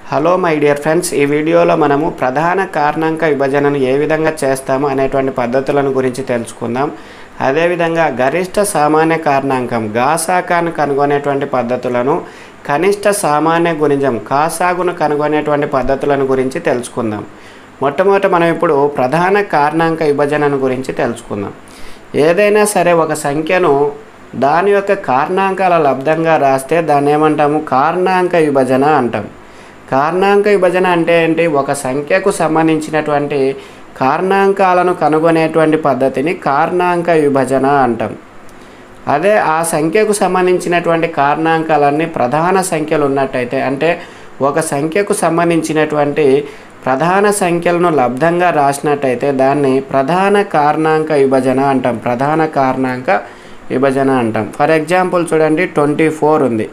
hello my dear friends ఈ వీడియోలో మనము ప్రధాన కారణాంక విభజనను ఏ విధంగా చేస్తాము అనేటువంటి పద్ధతులను గురించి తెలుసుకుందాం అదేవిధంగా గరిష్ట సామాన్య కారణాంకం గాసాకాను కనుగొనేటువంటి పద్ధతులను కనిష్ట సామాన్య గుణిజం కాసాగును కనుగొనేటువంటి పద్ధతులను గురించి తెలుసుకుందాం మొట్టమొదట మనం ఇప్పుడు ప్రధాన కారణాంక విభజనను గురించి తెలుసుకుందాం ఏదైనా సరే ఒక సంఖ్యను దాని యొక్క కారణాంకాల లబ్ధంగా రాస్తే దాన్ని ఏమంటాము కారణాంక విభజన అంటాం కారణాంక విభజన అంటే ఏంటి ఒక సంఖ్యకు సంబంధించినటువంటి కారణాంకాలను కనుగొనేటువంటి పద్ధతిని కారణాంక విభజన అంటాం అదే ఆ సంఖ్యకు సంబంధించినటువంటి కారణాంకాలన్నీ ప్రధాన సంఖ్యలు ఉన్నట్టయితే అంటే ఒక సంఖ్యకు సంబంధించినటువంటి ప్రధాన సంఖ్యలను లబ్ధంగా రాసినట్టయితే దాన్ని ప్రధాన కారణాంక విభజన అంటాం ప్రధాన కారణాంక విభజన అంటాం ఫర్ ఎగ్జాంపుల్ చూడండి ట్వంటీ ఫోర్ ఉంది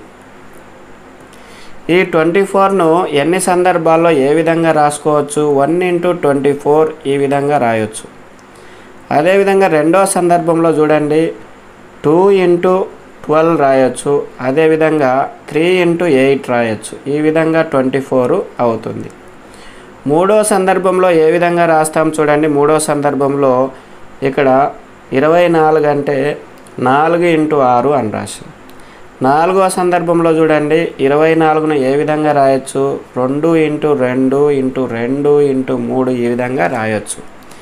ఈ ట్వంటీ ఫోర్ను ఎన్ని సందర్భాల్లో ఏ విధంగా రాసుకోవచ్చు వన్ ఇంటూ ట్వంటీ ఫోర్ ఈ విధంగా రాయొచ్చు అదేవిధంగా రెండో సందర్భంలో చూడండి టూ ఇంటూ ట్వెల్వ్ రాయొచ్చు అదేవిధంగా త్రీ ఇంటూ ఎయిట్ రాయొచ్చు ఈ విధంగా ట్వంటీ ఫోర్ అవుతుంది మూడో సందర్భంలో ఏ విధంగా రాస్తాం చూడండి మూడో సందర్భంలో ఇక్కడ ఇరవై నాలుగు అంటే నాలుగు ఇంటూ ఆరు అని రాసాం నాలుగో సందర్భంలో చూడండి ఇరవై నాలుగును ఏ విధంగా రాయొచ్చు రెండు ఇంటూ రెండు ఇంటూ రెండు ఇంటూ మూడు ఈ విధంగా రాయొచ్చు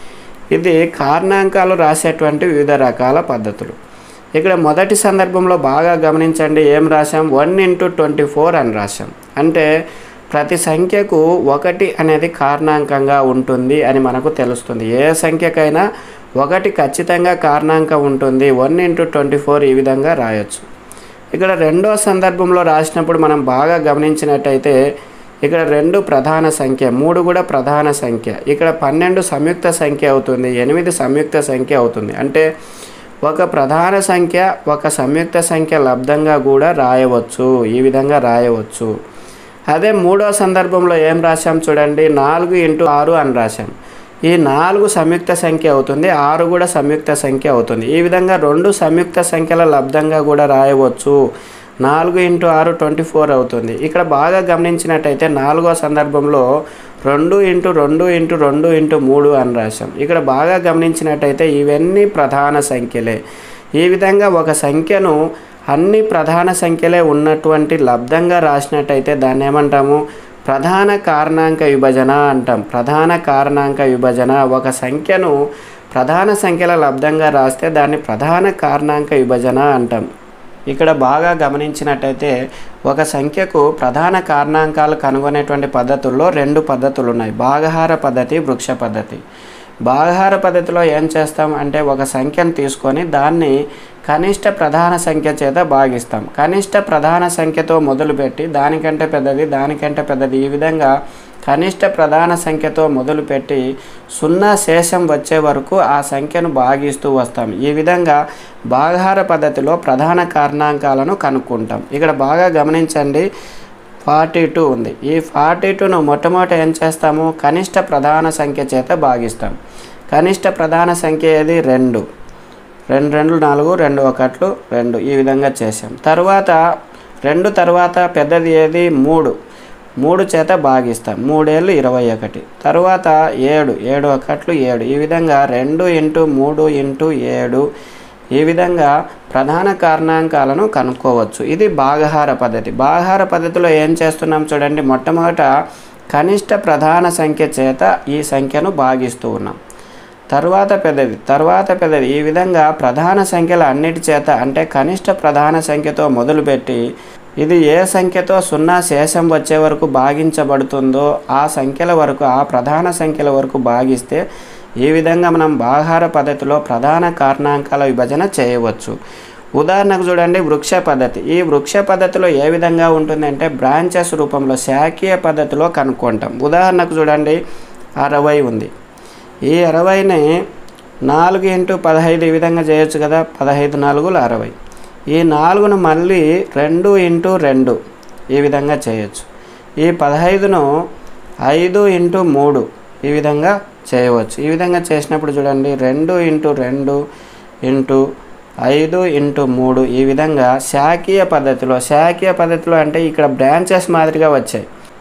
ఇది కారణాంకాలు రాసేటువంటి వివిధ రకాల పద్ధతులు ఇక్కడ మొదటి సందర్భంలో బాగా గమనించండి ఏం రాసాం వన్ ఇంటూ ట్వంటీ ఫోర్ అని రాసాం అంటే ప్రతి సంఖ్యకు ఒకటి అనేది కారణాంకంగా ఉంటుంది అని మనకు తెలుస్తుంది ఏ సంఖ్యకైనా ఒకటి ఖచ్చితంగా కారణాంకం ఉంటుంది వన్ ఇంటూ ట్వంటీ ఫోర్ ఈ విధంగా రాయొచ్చు ఇక్కడ రెండో సందర్భంలో రాసినప్పుడు మనం బాగా గమనించినట్టయితే ఇక్కడ రెండు ప్రధాన సంఖ్య మూడు కూడా ప్రధాన సంఖ్య ఇక్కడ పన్నెండు సంయుక్త సంఖ్య అవుతుంది ఎనిమిది సంయుక్త సంఖ్య అవుతుంది అంటే ఒక ప్రధాన సంఖ్య ఒక సంయుక్త సంఖ్య లబ్ధంగా కూడా రాయవచ్చు ఈ విధంగా రాయవచ్చు అదే మూడో సందర్భంలో ఏం రాశాం చూడండి నాలుగు ఇంటూ ఆరు అని రాశాం ఈ నాలుగు సంయుక్త సంఖ్య అవుతుంది ఆరు కూడా సంయుక్త సంఖ్య అవుతుంది ఈ విధంగా రెండు సంయుక్త సంఖ్యల లబ్ధంగా కూడా రాయవచ్చు నాలుగు ఇంటూ ఆరు ట్వంటీ ఫోర్ అవుతుంది ఇక్కడ బాగా గమనించినట్టయితే నాలుగో సందర్భంలో రెండు ఇంటూ రెండు ఇంటూ రెండు ఇంటూ మూడు అని రాశాం ఇక్కడ బాగా గమనించినట్టయితే ఇవన్నీ ప్రధాన సంఖ్యలే ఈ విధంగా ఒక సంఖ్యను అన్ని ప్రధాన సంఖ్యలే ఉన్నటువంటి లబ్ధంగా రాసినట్టయితే దాన్ని ఏమంటాము ప్రధాన కారణాంక విభజన అంటాం ప్రధాన కారణాంక విభజన ఒక సంఖ్యను ప్రధాన సంఖ్యల లబ్ధంగా రాస్తే దాన్ని ప్రధాన కారణాంక విభజన అంటాం ఇక్కడ బాగా గమనించినట్టయితే ఒక సంఖ్యకు ప్రధాన కారణాంకాలు కనుగొనేటువంటి పద్ధతుల్లో రెండు పద్ధతులు ఉన్నాయి భాగహార పద్ధతి వృక్ష పద్ధతి భాగహార పద్ధతిలో ఏం చేస్తాం అంటే ఒక సంఖ్యను తీసుకొని దాన్ని కనిష్ట ప్రధాన సంఖ్య చేత భాగిస్తాం కనిష్ట ప్రధాన సంఖ్యతో మొదలుపెట్టి దానికంటే పెద్దది దానికంటే పెద్దది ఈ విధంగా కనిష్ట ప్రధాన సంఖ్యతో మొదలుపెట్టి సున్నా శేషం వచ్చే వరకు ఆ సంఖ్యను భాగిస్తూ వస్తాం ఈ విధంగా భాగహార పద్ధతిలో ప్రధాన కారణాంకాలను కనుక్కుంటాం ఇక్కడ బాగా గమనించండి ఫార్టీ టూ ఉంది ఈ ఫార్టీ టూను మొట్టమొదట ఏం చేస్తాము కనిష్ట ప్రధాన సంఖ్య చేత భాగిస్తాం కనిష్ట ప్రధాన సంఖ్య ఏది రెండు రెండు రెండు నాలుగు రెండు ఒకట్లు రెండు ఈ విధంగా చేసాం తర్వాత రెండు తర్వాత పెద్దది ఏది మూడు మూడు చేత భాగిస్తాం మూడేళ్ళు ఇరవై ఒకటి తర్వాత ఏడు ఏడు ఒకట్లు ఏడు ఈ విధంగా రెండు ఇంటూ మూడు ఇంటూ ఏడు ఈ విధంగా ప్రధాన కారణాంకాలను కనుక్కోవచ్చు ఇది భాగహార పద్ధతి భాగహార పద్ధతిలో ఏం చేస్తున్నాం చూడండి మొట్టమొదట కనిష్ట ప్రధాన సంఖ్య చేత ఈ సంఖ్యను భాగిస్తూ ఉన్నాం తర్వాత పెద్దది తర్వాత పెద్దది ఈ విధంగా ప్రధాన సంఖ్యల అన్నిటి చేత అంటే కనిష్ట ప్రధాన సంఖ్యతో మొదలుపెట్టి ఇది ఏ సంఖ్యతో సున్నా శేషం వచ్చే వరకు భాగించబడుతుందో ఆ సంఖ్యల వరకు ఆ ప్రధాన సంఖ్యల వరకు భాగిస్తే ఈ విధంగా మనం భాగాహార పద్ధతిలో ప్రధాన కారణాంకాల విభజన చేయవచ్చు ఉదాహరణకు చూడండి వృక్ష పద్ధతి ఈ వృక్ష పద్ధతిలో ఏ విధంగా ఉంటుందంటే బ్రాంచెస్ రూపంలో శాఖీయ పద్ధతిలో కనుక్కుంటాం ఉదాహరణకు చూడండి అరవై ఉంది ఈ అరవైని నాలుగు ఇంటూ పదహైదు ఈ విధంగా చేయొచ్చు కదా పదహైదు నాలుగులు అరవై ఈ నాలుగును మళ్ళీ రెండు ఇంటూ రెండు ఈ విధంగా చేయొచ్చు ఈ పదహైదును ఐదు ఇంటూ మూడు ఈ విధంగా చేయవచ్చు ఈ విధంగా చేసినప్పుడు చూడండి రెండు ఇంటూ రెండు ఇంటూ ఐదు ఇంటూ మూడు ఈ విధంగా శాఖీయ పద్ధతిలో శాఖీయ పద్ధతిలో అంటే ఇక్కడ బ్రాంచెస్ మాదిరిగా వచ్చాయి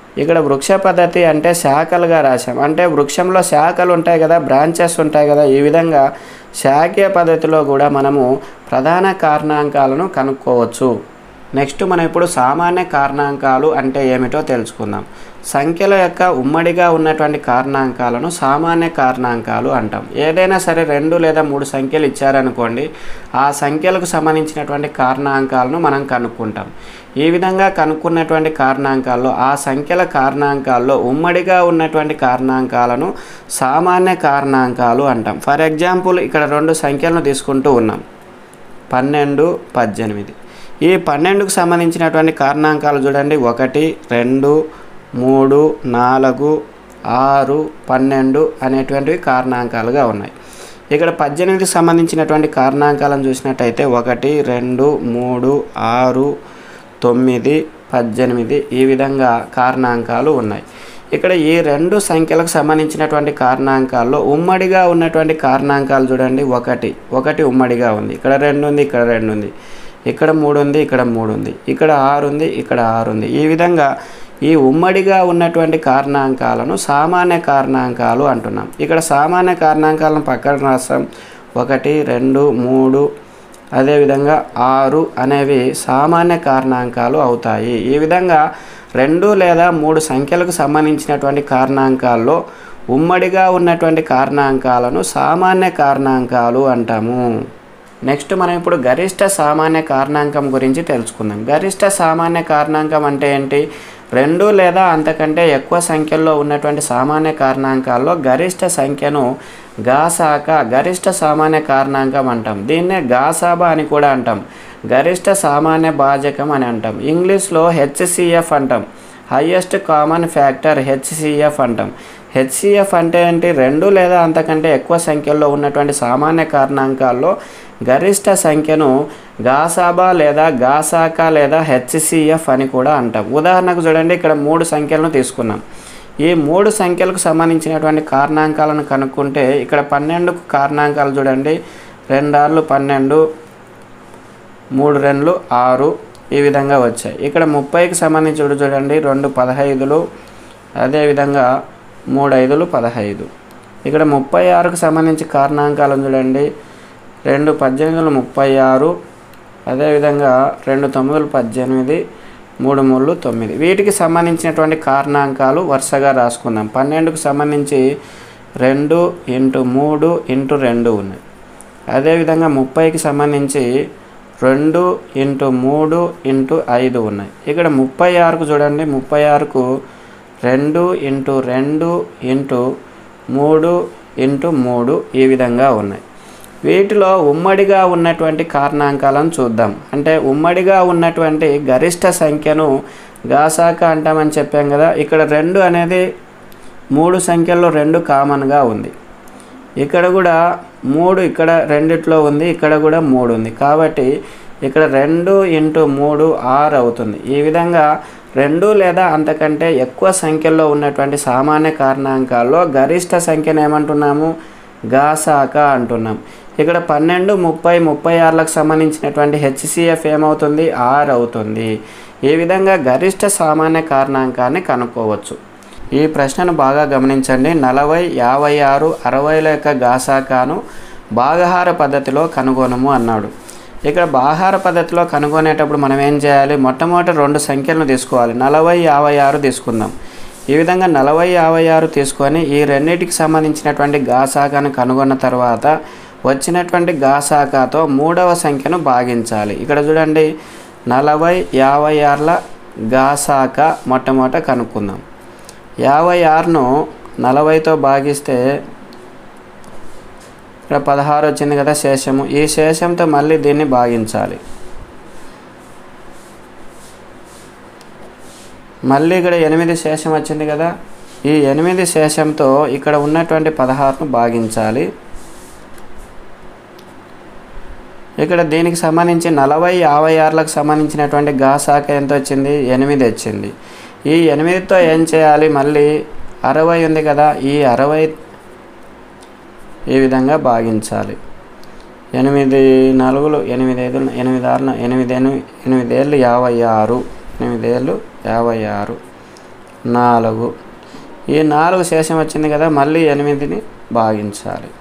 ఇక్కడ వృక్ష పద్ధతి అంటే శాఖలుగా రాశాం అంటే వృక్షంలో శాఖలు ఉంటాయి కదా బ్రాంచెస్ ఉంటాయి కదా ఈ విధంగా శాఖీయ పద్ధతిలో కూడా మనము ప్రధాన కారణాంకాలను కనుక్కోవచ్చు నెక్స్ట్ మనం ఇప్పుడు సామాన్య కారణాంకాలు అంటే ఏమిటో తెలుసుకుందాం సంఖ్యల యొక్క ఉమ్మడిగా ఉన్నటువంటి కారణాంకాలను సామాన్య కారణాంకాలు అంటాం ఏదైనా సరే రెండు లేదా మూడు సంఖ్యలు ఇచ్చారనుకోండి ఆ సంఖ్యలకు సంబంధించినటువంటి కారణాంకాలను మనం కనుక్కుంటాం ఈ విధంగా కనుక్కున్నటువంటి కారణాంకాల్లో ఆ సంఖ్యల కారణాంకాల్లో ఉమ్మడిగా ఉన్నటువంటి కారణాంకాలను సామాన్య కారణాంకాలు అంటాం ఫర్ ఎగ్జాంపుల్ ఇక్కడ రెండు సంఖ్యలను తీసుకుంటూ ఉన్నాం పన్నెండు పద్దెనిమిది ఈ పన్నెండుకు సంబంధించినటువంటి కారణాంకాలు చూడండి ఒకటి రెండు మూడు నాలుగు ఆరు పన్నెండు అనేటువంటివి కారణాంకాలుగా ఉన్నాయి ఇక్కడ పద్దెనిమిదికి సంబంధించినటువంటి కారణాంకాలను చూసినట్టయితే ఒకటి రెండు మూడు ఆరు తొమ్మిది పద్దెనిమిది ఈ విధంగా కారణాంకాలు ఉన్నాయి ఇక్కడ ఈ రెండు సంఖ్యలకు సంబంధించినటువంటి కారణాంకాల్లో ఉమ్మడిగా ఉన్నటువంటి కారణాంకాలు చూడండి ఒకటి ఒకటి ఉమ్మడిగా ఉంది ఇక్కడ రెండు ఉంది ఇక్కడ రెండు ఉంది ఇక్కడ మూడు ఉంది ఇక్కడ మూడు ఉంది ఇక్కడ ఆరు ఉంది ఇక్కడ ఆరు ఉంది ఈ విధంగా ఈ ఉమ్మడిగా ఉన్నటువంటి కారణాంకాలను సామాన్య కారణాంకాలు అంటున్నాం ఇక్కడ సామాన్య కారణాంకాలను పక్కన రాస్తాం ఒకటి రెండు మూడు అదేవిధంగా ఆరు అనేవి సామాన్య కారణాంకాలు అవుతాయి ఈ విధంగా రెండు లేదా మూడు సంఖ్యలకు సంబంధించినటువంటి కారణాంకాల్లో ఉమ్మడిగా ఉన్నటువంటి కారణాంకాలను సామాన్య కారణాంకాలు అంటాము నెక్స్ట్ మనం ఇప్పుడు గరిష్ట సామాన్య కారణాంకం గురించి తెలుసుకుందాం గరిష్ట సామాన్య కారణాంకం అంటే ఏంటి రెండు లేదా అంతకంటే ఎక్కువ సంఖ్యల్లో ఉన్నటువంటి సామాన్య కారణాంకాల్లో గరిష్ట సంఖ్యను గాసాక గరిష్ట సామాన్య కారణాంకం అంటాం దీన్నే గాసాబా అని కూడా అంటాం గరిష్ట సామాన్య భాజకం అని అంటాం ఇంగ్లీష్లో హెచ్సిఎఫ్ అంటాం హయ్యెస్ట్ కామన్ ఫ్యాక్టర్ హెచ్సిఎఫ్ అంటాం హెచ్సిఎఫ్ అంటే ఏంటి రెండు లేదా అంతకంటే ఎక్కువ సంఖ్యలో ఉన్నటువంటి సామాన్య కారణాంకాల్లో గరిష్ట సంఖ్యను గాసాబా లేదా గాసాక లేదా హెచ్సిఎఫ్ అని కూడా అంటాం ఉదాహరణకు చూడండి ఇక్కడ మూడు సంఖ్యలను తీసుకున్నాం ఈ మూడు సంఖ్యలకు సంబంధించినటువంటి కారణాంకాలను కనుక్కుంటే ఇక్కడ పన్నెండుకు కారణాంకాలు చూడండి రెండార్లు పన్నెండు మూడు రెండ్లు ఆరు ఈ విధంగా వచ్చాయి ఇక్కడ ముప్పైకి సంబంధించి చూడు చూడండి రెండు పదహైదులు అదేవిధంగా మూడు ఐదులు పదహైదు ఇక్కడ ముప్పై ఆరుకు సంబంధించి కారణాంకాలను చూడండి రెండు పద్దెనిమిదిలు ముప్పై ఆరు అదేవిధంగా రెండు తొమ్మిదిలు పద్దెనిమిది మూడు మూడు తొమ్మిది వీటికి సంబంధించినటువంటి కారణాంకాలు వరుసగా రాసుకుందాం పన్నెండుకు సంబంధించి రెండు ఇంటూ మూడు ఇంటూ రెండు ఉన్నాయి అదేవిధంగా ముప్పైకి సంబంధించి రెండు ఇంటూ మూడు ఇంటూ ఐదు ఉన్నాయి ఇక్కడ ముప్పై ఆరుకు చూడండి ముప్పై ఆరుకు రెండు ఇంటూ రెండు ఇంటూ మూడు ఇంటూ మూడు ఈ విధంగా ఉన్నాయి వీటిలో ఉమ్మడిగా ఉన్నటువంటి కారణాంకాలను చూద్దాం అంటే ఉమ్మడిగా ఉన్నటువంటి గరిష్ట సంఖ్యను గాసాక అంటామని చెప్పాం కదా ఇక్కడ రెండు అనేది మూడు సంఖ్యల్లో రెండు కామన్గా ఉంది ఇక్కడ కూడా మూడు ఇక్కడ రెండిట్లో ఉంది ఇక్కడ కూడా మూడు ఉంది కాబట్టి ఇక్కడ రెండు ఇంటూ మూడు ఆరు అవుతుంది ఈ విధంగా రెండు లేదా అంతకంటే ఎక్కువ సంఖ్యలో ఉన్నటువంటి సామాన్య కారణాంకాల్లో గరిష్ట సంఖ్యను ఏమంటున్నాము గాసాక అంటున్నాం ఇక్కడ పన్నెండు ముప్పై ముప్పై ఆరులకు సంబంధించినటువంటి హెచ్సిఎఫ్ ఏమవుతుంది ఆరు అవుతుంది ఈ విధంగా గరిష్ట సామాన్య కారణాంకాన్ని కనుక్కోవచ్చు ఈ ప్రశ్నను బాగా గమనించండి నలభై యాభై ఆరు అరవైల యొక్క గాసాకాను భాగహార పద్ధతిలో కనుగొనము అన్నాడు ఇక్కడ భాగాహార పద్ధతిలో కనుగొనేటప్పుడు మనం ఏం చేయాలి మొట్టమొదటి రెండు సంఖ్యలను తీసుకోవాలి నలభై యాభై ఆరు తీసుకుందాం ఈ విధంగా నలభై యాభై ఆరు తీసుకొని ఈ రెండింటికి సంబంధించినటువంటి గాసాకాను కనుగొన్న తర్వాత వచ్చినటువంటి గాసాకాతో మూడవ సంఖ్యను భాగించాలి ఇక్కడ చూడండి నలభై యాభై ఆరుల గాసాక మొట్టమొదట కనుక్కుందాం యాభై ఆరును నలభైతో భాగిస్తే ఇక్కడ పదహారు వచ్చింది కదా శేషము ఈ శేషంతో మళ్ళీ దీన్ని భాగించాలి మళ్ళీ ఇక్కడ ఎనిమిది శేషం వచ్చింది కదా ఈ ఎనిమిది శేషంతో ఇక్కడ ఉన్నటువంటి పదహారును భాగించాలి ఇక్కడ దీనికి సంబంధించి నలభై యాభై ఆరులకు సంబంధించినటువంటి గా శాఖ ఎంత వచ్చింది ఎనిమిది వచ్చింది ఈ ఎనిమిదితో ఏం చేయాలి మళ్ళీ అరవై ఉంది కదా ఈ అరవై ఈ విధంగా భాగించాలి ఎనిమిది నాలుగులు ఎనిమిది ఐదు ఎనిమిది ఆరున ఎనిమిది ఎనిమిది ఎనిమిదేళ్ళు యాభై ఆరు ఎనిమిదేళ్ళు యాభై ఆరు నాలుగు ఈ నాలుగు శేషం వచ్చింది కదా మళ్ళీ ఎనిమిదిని భాగించాలి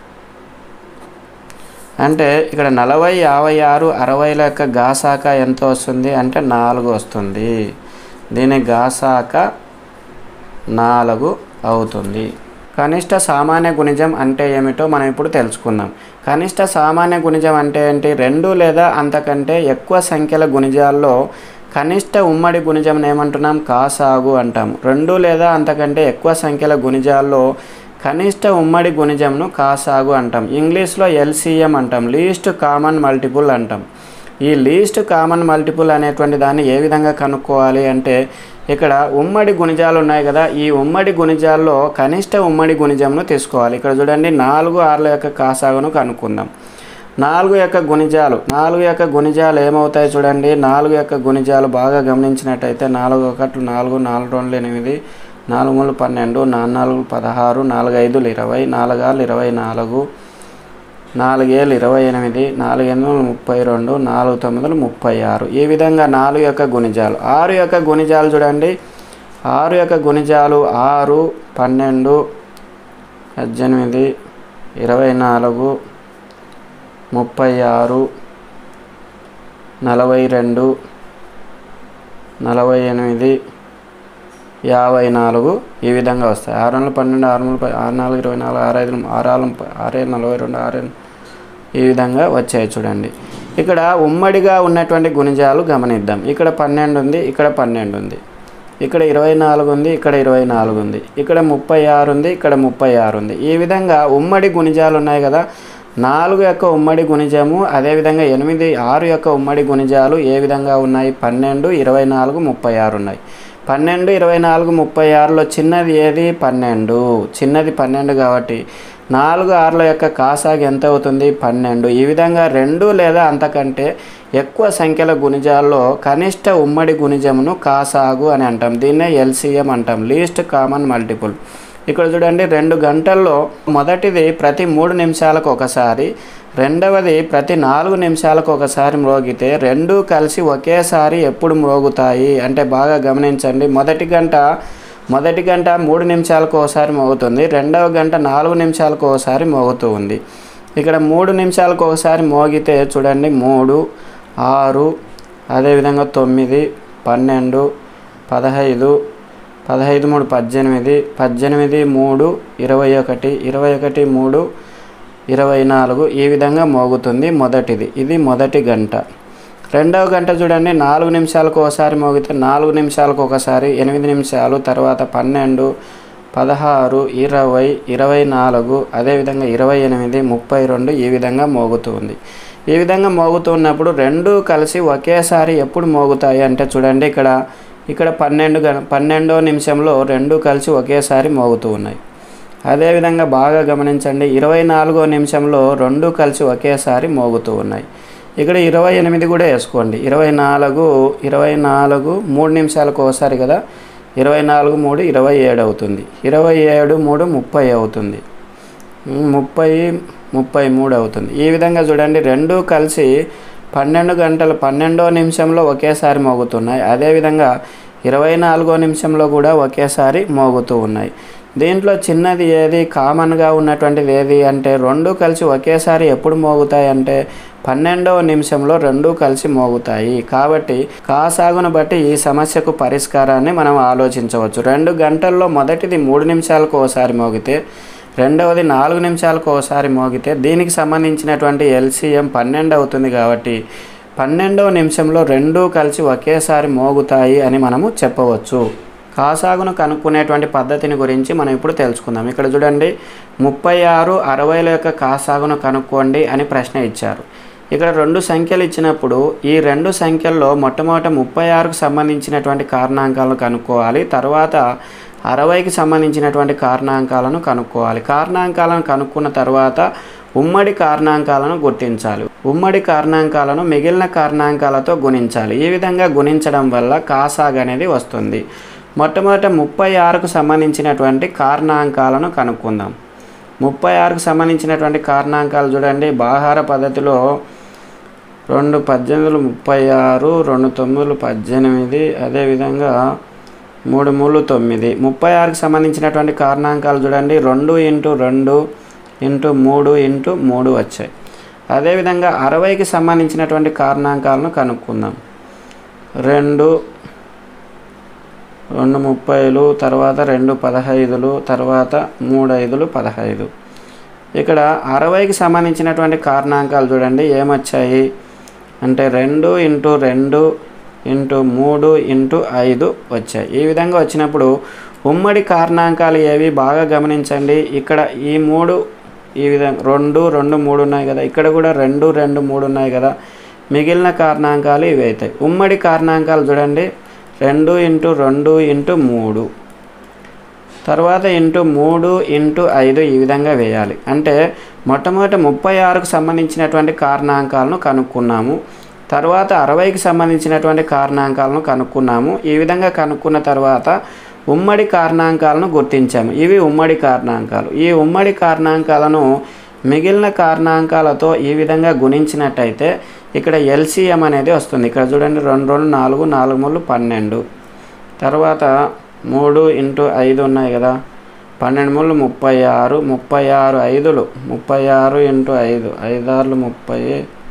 అంటే ఇక్కడ నలభై యాభై ఆరు అరవైల యొక్క గాసాక ఎంత వస్తుంది అంటే నాలుగు వస్తుంది దీని గాసాక నాలుగు అవుతుంది కనిష్ట సామాన్య గుణిజం అంటే ఏమిటో మనం ఇప్పుడు తెలుసుకుందాం కనిష్ట సామాన్య గుణిజం అంటే ఏంటి రెండు లేదా అంతకంటే ఎక్కువ సంఖ్యల గుణిజాల్లో కనిష్ట ఉమ్మడి గుణిజం ఏమంటున్నాం కాసాగు అంటాం రెండు లేదా అంతకంటే ఎక్కువ సంఖ్యల గుణిజాల్లో కనిష్ట ఉమ్మడి గుణిజంను కాసాగు అంటాం ఇంగ్లీష్లో ఎల్సిఎం అంటాం లీస్ట్ కామన్ మల్టిపుల్ అంటాం ఈ లీస్ట్ కామన్ మల్టిపుల్ అనేటువంటి దాన్ని ఏ విధంగా కనుక్కోవాలి అంటే ఇక్కడ ఉమ్మడి గుణిజాలు ఉన్నాయి కదా ఈ ఉమ్మడి గుణిజాల్లో కనిష్ట ఉమ్మడి గుణిజంను తీసుకోవాలి ఇక్కడ చూడండి నాలుగు ఆరుల యొక్క కాసాగును కనుక్కుందాం నాలుగు యొక్క గుణిజాలు నాలుగు యొక్క గుణిజాలు ఏమవుతాయి చూడండి నాలుగు యొక్క గుణిజాలు బాగా గమనించినట్టయితే నాలుగు ఒకట్లు నాలుగు నాలుగు రెండు ఎనిమిది నాలుగు మూడు పన్నెండు నాలుగు నాలుగు పదహారు నాలుగు ఐదులు ఇరవై నాలుగు ఆరు ఇరవై నాలుగు నాలుగేళ్ళు ఇరవై ఎనిమిది నాలుగు ఎనిమిది ముప్పై రెండు నాలుగు తొమ్మిదిలు ముప్పై ఆరు ఈ విధంగా నాలుగు యొక్క గుణిజాలు ఆరు యొక్క గుణిజాలు చూడండి ఆరు యొక్క గుణిజాలు ఆరు పన్నెండు పద్దెనిమిది ఇరవై నాలుగు ముప్పై ఆరు నలభై రెండు నలభై ఎనిమిది యాభై నాలుగు ఈ విధంగా వస్తాయి ఆరు వందల పన్నెండు ఆరు వందల ప- ఆరు నాలుగు ఇరవై నాలుగు ఆరు ఐదు ఆరు ఆరు ఆరేళ్ళు నలభై రెండు ఆరు ఈ విధంగా వచ్చాయి చూడండి ఇక్కడ ఉమ్మడిగా ఉన్నటువంటి గుణిజాలు గమనిద్దాం ఇక్కడ పన్నెండు ఉంది ఇక్కడ పన్నెండు ఉంది ఇక్కడ ఇరవై నాలుగు ఉంది ఇక్కడ ఇరవై నాలుగు ఉంది ఇక్కడ ముప్పై ఆరు ఉంది ఇక్కడ ముప్పై ఆరు ఉంది ఈ విధంగా ఉమ్మడి గుణిజాలు ఉన్నాయి కదా నాలుగు యొక్క ఉమ్మడి గుణిజము అదేవిధంగా ఎనిమిది ఆరు యొక్క ఉమ్మడి గుణిజాలు ఏ విధంగా ఉన్నాయి పన్నెండు ఇరవై నాలుగు ముప్పై ఆరు ఉన్నాయి పన్నెండు ఇరవై నాలుగు ముప్పై ఆరులో చిన్నది ఏది పన్నెండు చిన్నది పన్నెండు కాబట్టి నాలుగు ఆరుల యొక్క కాసాగు ఎంత అవుతుంది పన్నెండు ఈ విధంగా రెండు లేదా అంతకంటే ఎక్కువ సంఖ్యల గుణిజాల్లో కనిష్ట ఉమ్మడి గుణిజమును కాసాగు అని అంటాం దీన్నే ఎల్సిఎం అంటాం లీస్ట్ కామన్ మల్టిపుల్ ఇక్కడ చూడండి రెండు గంటల్లో మొదటిది ప్రతి మూడు నిమిషాలకు ఒకసారి రెండవది ప్రతి నాలుగు నిమిషాలకు ఒకసారి మ్రోగితే రెండు కలిసి ఒకేసారి ఎప్పుడు మ్రోగుతాయి అంటే బాగా గమనించండి మొదటి గంట మొదటి గంట మూడు నిమిషాలకు ఒకసారి మోగుతుంది రెండవ గంట నాలుగు నిమిషాలకు ఒకసారి మోగుతూ ఉంది ఇక్కడ మూడు నిమిషాలకు ఒకసారి మోగితే చూడండి మూడు ఆరు అదేవిధంగా తొమ్మిది పన్నెండు పదహైదు పదహైదు మూడు పద్దెనిమిది పద్దెనిమిది మూడు ఇరవై ఒకటి ఇరవై ఒకటి మూడు ఇరవై నాలుగు ఈ విధంగా మోగుతుంది మొదటిది ఇది మొదటి గంట రెండవ గంట చూడండి నాలుగు నిమిషాలకు ఒకసారి మోగితే నాలుగు నిమిషాలకు ఒకసారి ఎనిమిది నిమిషాలు తర్వాత పన్నెండు పదహారు ఇరవై ఇరవై నాలుగు అదేవిధంగా ఇరవై ఎనిమిది ముప్పై రెండు ఈ విధంగా మోగుతుంది ఈ విధంగా మోగుతున్నప్పుడు రెండు కలిసి ఒకేసారి ఎప్పుడు మోగుతాయి అంటే చూడండి ఇక్కడ ఇక్కడ పన్నెండు గణ పన్నెండో నిమిషంలో రెండు కలిసి ఒకేసారి మోగుతూ ఉన్నాయి అదేవిధంగా బాగా గమనించండి ఇరవై నాలుగో నిమిషంలో రెండు కలిసి ఒకేసారి మోగుతూ ఉన్నాయి ఇక్కడ ఇరవై ఎనిమిది కూడా వేసుకోండి ఇరవై నాలుగు ఇరవై నాలుగు మూడు నిమిషాలకు ఒకసారి కదా ఇరవై నాలుగు మూడు ఇరవై ఏడు అవుతుంది ఇరవై ఏడు మూడు ముప్పై అవుతుంది ఉమ్, ముప్పై ముప్పై మూడు అవుతుంది ఈ విధంగా చూడండి రెండు కలిసి పన్నెండు గంటలు పన్నెండో నిమిషంలో ఒకేసారి మోగుతున్నాయి అదేవిధంగా ఇరవై నాలుగో నిమిషంలో కూడా ఒకేసారి మోగుతూ ఉన్నాయి దీంట్లో చిన్నది ఏది కామన్గా ఉన్నటువంటిది ఏది అంటే రెండు కలిసి ఒకేసారి ఎప్పుడు మోగుతాయి అంటే పన్నెండవ నిమిషంలో రెండు కలిసి మోగుతాయి కాబట్టి కాసాగును బట్టి ఈ సమస్యకు పరిష్కారాన్ని మనం ఆలోచించవచ్చు రెండు గంటల్లో మొదటిది మూడు నిమిషాలకు ఒకసారి మోగితే రెండవది నాలుగు నిమిషాలకు ఒకసారి మోగితే దీనికి సంబంధించినటువంటి ఎల్సిఎం పన్నెండు అవుతుంది కాబట్టి పన్నెండవ నిమిషంలో రెండూ కలిసి ఒకేసారి మోగుతాయి అని మనము చెప్పవచ్చు కాసాగును కనుక్కునేటువంటి పద్ధతిని గురించి మనం ఇప్పుడు తెలుసుకుందాం ఇక్కడ చూడండి ముప్పై ఆరు అరవైల యొక్క కాసాగును కనుక్కోండి అని ప్రశ్న ఇచ్చారు ఇక్కడ రెండు సంఖ్యలు ఇచ్చినప్పుడు ఈ రెండు సంఖ్యల్లో మొట్టమొదట ముప్పై ఆరుకు సంబంధించినటువంటి కారణాంకాలను కనుక్కోవాలి తర్వాత అరవైకి సంబంధించినటువంటి కారణాంకాలను కనుక్కోవాలి కారణాంకాలను కనుక్కున్న తర్వాత ఉమ్మడి కారణాంకాలను గుర్తించాలి ఉమ్మడి కారణాంకాలను మిగిలిన కారణాంకాలతో గుణించాలి ఈ విధంగా గుణించడం వల్ల కాసాగ్ అనేది వస్తుంది మొట్టమొదట ముప్పై ఆరుకు సంబంధించినటువంటి కారణాంకాలను కనుక్కుందాం ముప్పై ఆరుకు సంబంధించినటువంటి కారణాంకాలు చూడండి బాహార పద్ధతిలో రెండు పద్దెనిమిదిలు ముప్పై ఆరు రెండు తొమ్మిదిలు పద్దెనిమిది అదేవిధంగా మూడు మూడు తొమ్మిది ముప్పై ఆరుకి సంబంధించినటువంటి కారణాంకాలు చూడండి రెండు ఇంటూ రెండు ఇంటూ మూడు ఇంటూ మూడు వచ్చాయి అదేవిధంగా అరవైకి సంబంధించినటువంటి కారణాంకాలను కనుక్కుందాం రెండు రెండు ముప్పైలు తర్వాత రెండు పదహైదులు తర్వాత మూడు ఐదులు పదహైదు ఇక్కడ అరవైకి సంబంధించినటువంటి కారణాంకాలు చూడండి ఏమొచ్చాయి అంటే రెండు ఇంటూ రెండు ఇంటూ మూడు ఇంటూ ఐదు వచ్చాయి ఈ విధంగా వచ్చినప్పుడు ఉమ్మడి కారణాంకాలు ఏవి బాగా గమనించండి ఇక్కడ ఈ మూడు ఈ విధంగా రెండు రెండు మూడు ఉన్నాయి కదా ఇక్కడ కూడా రెండు రెండు మూడు ఉన్నాయి కదా మిగిలిన కారణాంకాలు ఇవి అవుతాయి ఉమ్మడి కారణాంకాలు చూడండి రెండు ఇంటూ రెండు ఇంటూ మూడు తర్వాత ఇంటూ మూడు ఇంటూ ఐదు ఈ విధంగా వేయాలి అంటే మొట్టమొదటి ముప్పై ఆరుకు సంబంధించినటువంటి కారణాంకాలను కనుక్కున్నాము తర్వాత అరవైకి సంబంధించినటువంటి కారణాంకాలను కనుక్కున్నాము ఈ విధంగా కనుక్కున్న తర్వాత ఉమ్మడి కారణాంకాలను గుర్తించాము ఇవి ఉమ్మడి కారణాంకాలు ఈ ఉమ్మడి కారణాంకాలను మిగిలిన కారణాంకాలతో ఈ విధంగా గుణించినట్టయితే ఇక్కడ ఎల్సిఎం అనేది వస్తుంది ఇక్కడ చూడండి రెండు రెండు నాలుగు నాలుగు మూడు పన్నెండు తర్వాత మూడు ఇంటూ ఐదు ఉన్నాయి కదా పన్నెండు మూడు ముప్పై ఆరు ముప్పై ఆరు ఐదులు ముప్పై ఆరు ఇంటూ ఐదు ఐదారులు ముప్పై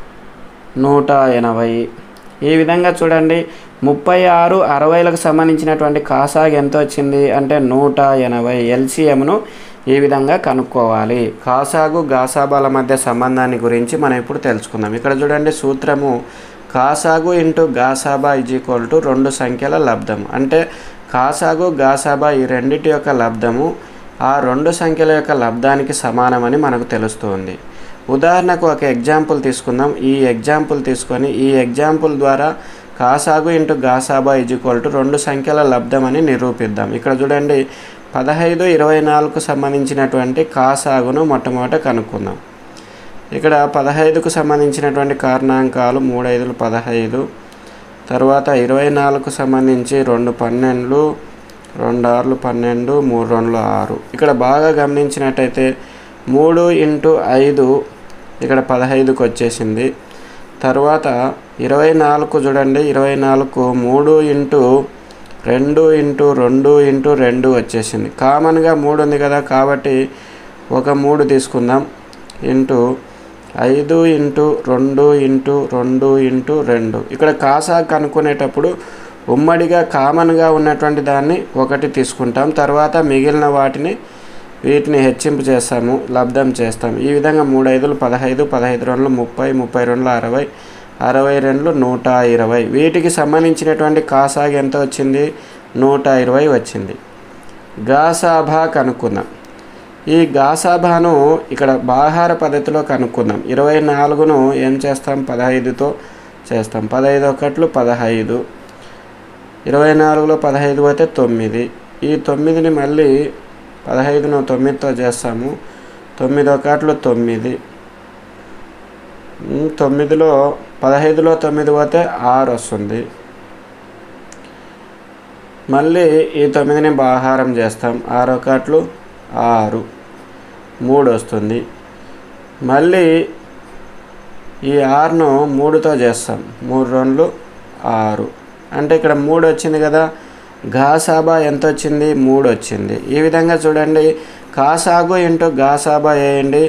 నూట ఎనభై ఈ విధంగా చూడండి ముప్పై ఆరు అరవైలకు సంబంధించినటువంటి కాసాగు ఎంత వచ్చింది అంటే నూట ఎనభై ఎల్సిఎంను ఈ విధంగా కనుక్కోవాలి కాసాగు గాసాబాల మధ్య సంబంధాన్ని గురించి మనం ఇప్పుడు తెలుసుకుందాం ఇక్కడ చూడండి సూత్రము కాసాగు ఇంటూ గాసాబా ఇజ్ ఈక్వల్ టు రెండు సంఖ్యల లబ్ధం అంటే కాసాగు గాసాబా ఈ రెండిటి యొక్క లబ్ధము ఆ రెండు సంఖ్యల యొక్క లబ్ధానికి సమానమని మనకు తెలుస్తుంది ఉదాహరణకు ఒక ఎగ్జాంపుల్ తీసుకుందాం ఈ ఎగ్జాంపుల్ తీసుకొని ఈ ఎగ్జాంపుల్ ద్వారా కాసాగు ఇంటూ గాసాబా ఇజ్ ఈక్వల్ టు రెండు సంఖ్యల లబ్ధం అని నిరూపిద్దాం ఇక్కడ చూడండి పదహైదు ఇరవై నాలుగుకు సంబంధించినటువంటి కాసాగును మొట్టమొదట కనుక్కుందాం ఇక్కడ పదహైదుకు సంబంధించినటువంటి కారణాంకాలు మూడు ఐదులు పదహైదు తర్వాత ఇరవై నాలుగుకు సంబంధించి రెండు పన్నెండులు రెండు ఆరులు పన్నెండు మూడు రెండులు ఆరు ఇక్కడ బాగా గమనించినట్టయితే మూడు ఇంటూ ఐదు ఇక్కడ పదహైదుకు వచ్చేసింది తర్వాత ఇరవై నాలుగు చూడండి ఇరవై నాలుగు మూడు ఇంటూ రెండు ఇంటూ రెండు ఇంటూ రెండు వచ్చేసింది కామన్గా మూడు ఉంది కదా కాబట్టి ఒక మూడు తీసుకుందాం ఇంటూ ఐదు ఇంటూ రెండు ఇంటూ రెండు ఇంటూ రెండు ఇక్కడ కాసా కనుక్కునేటప్పుడు ఉమ్మడిగా కామన్గా ఉన్నటువంటి దాన్ని ఒకటి తీసుకుంటాం తర్వాత మిగిలిన వాటిని వీటిని హెచ్చింపు చేస్తాము లబ్ధం చేస్తాం ఈ విధంగా మూడు ఐదులు పదహైదు పదహైదు రెండులు ముప్పై ముప్పై రెండులు అరవై అరవై రెండులు నూట ఇరవై వీటికి సంబంధించినటువంటి కాసాగి ఎంత వచ్చింది నూట ఇరవై వచ్చింది గాసాభా కనుక్కుందాం ఈ గాసాభాను ఇక్కడ బాహార పద్ధతిలో కనుక్కుందాం ఇరవై నాలుగును ఏం చేస్తాం పదహైదుతో చేస్తాం పదహైదు ఒకట్లు పదహైదు ఇరవై నాలుగులో పదహైదు పోతే తొమ్మిది ఈ తొమ్మిదిని మళ్ళీ పదహైదును తొమ్మిదితో చేస్తాము తొమ్మిది ఒకట్లు తొమ్మిది ఉమ్, తొమ్మిదిలో పదహైదులో తొమ్మిది పోతే ఆరు వస్తుంది మళ్ళీ ఈ తొమ్మిదిని బాహారం చేస్తాం ఆరు ఒకట్లు ఆరు మూడు వస్తుంది మళ్ళీ ఈ ఆరును మూడుతో చేస్తాం మూడు రెండు ఆరు అంటే ఇక్కడ మూడు వచ్చింది కదా ఘాసాబా ఎంత వచ్చింది మూడు వచ్చింది ఈ విధంగా చూడండి కాసాగు ఇంటూ గాసాబా వేయండి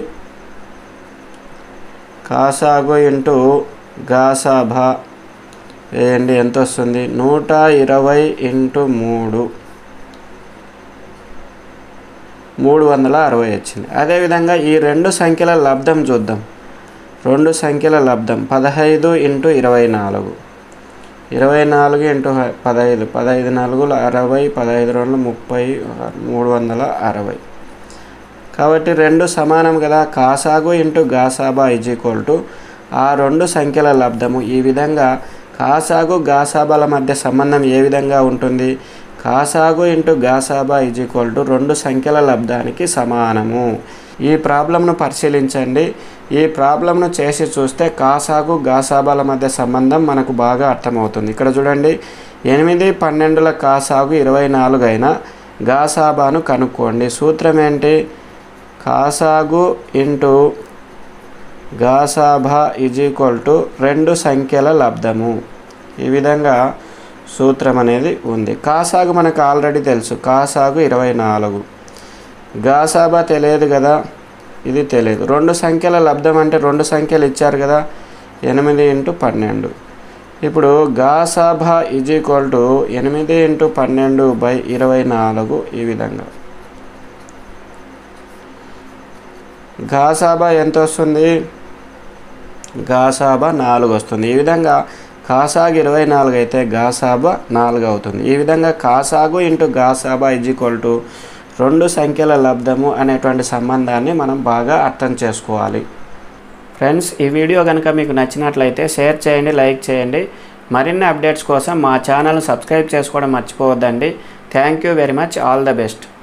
కాసాగు ఇంటూ గాసాబా వేయండి ఎంత వస్తుంది నూట ఇరవై ఇంటూ మూడు మూడు వందల అరవై వచ్చింది అదేవిధంగా ఈ రెండు సంఖ్యల లబ్ధం చూద్దాం రెండు సంఖ్యల లబ్ధం పదహైదు ఇంటూ ఇరవై నాలుగు ఇరవై నాలుగు ఇంటూ హ- పదహైదు పదహైదు నాలుగులు అరవై పదహైదు రెండు ముప్పై మూడు వందల అరవై కాబట్టి రెండు సమానం కదా కాసాగు ఇంటూ గాసాబా ఇజ్ ఈక్వల్ టు ఆ రెండు సంఖ్యల లబ్ధము ఈ విధంగా కాసాగు గాసాబాల మధ్య సంబంధం ఏ విధంగా ఉంటుంది కాసాగు ఇంటూ గాసాబా ఇజ్ ఈక్వల్ టు రెండు సంఖ్యల లబ్ధానికి సమానము ఈ ప్రాబ్లంను పరిశీలించండి ఈ ప్రాబ్లంను చేసి చూస్తే కాసాగు గాసాబాల మధ్య సంబంధం మనకు బాగా అర్థమవుతుంది ఇక్కడ చూడండి ఎనిమిది పన్నెండుల కాసాగు ఇరవై నాలుగు అయినా గాసాబాను కనుక్కోండి సూత్రం ఏంటి కాసాగు ఇంటూ గాసాభా ఈజ్ ఈక్వల్ టు రెండు సంఖ్యల లబ్ధము ఈ విధంగా సూత్రం అనేది ఉంది కాసాగు మనకు ఆల్రెడీ తెలుసు కాసాగు ఇరవై నాలుగు గాసాబా తెలియదు కదా ఇది తెలియదు రెండు సంఖ్యల లబ్ధం అంటే రెండు సంఖ్యలు ఇచ్చారు కదా ఎనిమిది ఇంటూ పన్నెండు ఇప్పుడు గాసాబా ఈజ్ ఈక్వల్ టు ఎనిమిది ఇంటూ పన్నెండు బై ఇరవై నాలుగు ఈ విధంగా గాసాబా ఎంత వస్తుంది గాసాబా నాలుగు వస్తుంది ఈ విధంగా కాసాగు ఇరవై నాలుగు అయితే గాసాబా నాలుగు అవుతుంది ఈ విధంగా కాసాగు ఇంటూ గాసాబా ఇజ్ ఈక్వల్ టు రెండు సంఖ్యల లబ్ధము అనేటువంటి సంబంధాన్ని మనం బాగా అర్థం చేసుకోవాలి ఫ్రెండ్స్ ఈ వీడియో కనుక మీకు నచ్చినట్లయితే షేర్ చేయండి లైక్ చేయండి మరిన్ని అప్డేట్స్ కోసం మా ఛానల్ సబ్స్క్రైబ్ చేసుకోవడం మర్చిపోవద్దండి thank you very much all the best